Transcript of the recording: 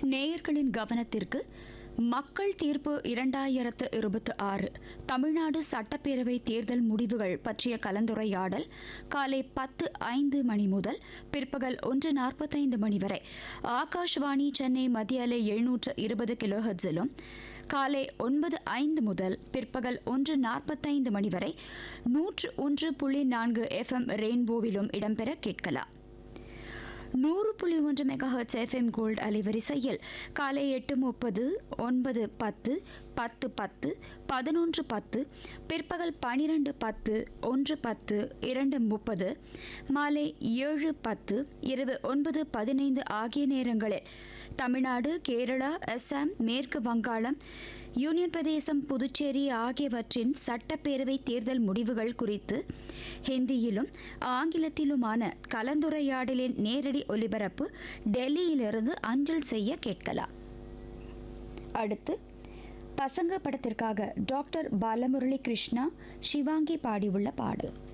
நேயர்களின் கவனத்திற்கு மக்கள் தீர்ப்பு இரண்டாயிரத்து இருபத்தி ஆறு தமிழ்நாடு சட்டப்பேரவை தேர்தல் முடிவுகள் பற்றிய கலந்துரையாடல் காலை பத்து ஐந்து மணி முதல் பிற்பகல் ஒன்று நாற்பத்தைந்து மணி வரை ஆகாஷ்வாணி சென்னை மத்திய அலை எழுநூற்று இருபது கிலோஹெட்ஸிலும் காலை ஒன்பது ஐந்து முதல் பிற்பகல் ஒன்று நாற்பத்தைந்து மணி வரை நூற்று ஒன்று புள்ளி நான்கு எஃப்எம் ரெயின்போவிலும் இடம்பெற கேட்கலாம் நூறு புள்ளி ஒன்று மெகாஹர்ட்ஸ் எஃப்எம் கோல்ட் அலைவரிசையில் காலை எட்டு முப்பது ஒன்பது பத்து பத்து பத்து பதினொன்று பத்து பிற்பகல் பனிரெண்டு பத்து ஒன்று பத்து இரண்டு முப்பது மாலை ஏழு பத்து இரவு ஒன்பது பதினைந்து ஆகிய நேரங்களில் தமிழ்நாடு கேரளா அசாம் மேற்கு வங்காளம் யூனியன் பிரதேசம் புதுச்சேரி ஆகியவற்றின் சட்டப்பேரவை தேர்தல் முடிவுகள் குறித்து ஹிந்தியிலும் ஆங்கிலத்திலுமான கலந்துரையாடலின் நேரடி ஒலிபரப்பு டெல்லியிலிருந்து அஞ்சல் செய்ய கேட்கலாம் அடுத்து பசங்க படத்திற்காக டாக்டர் பாலமுரளி கிருஷ்ணா சிவாங்கி பாடியுள்ள பாடல்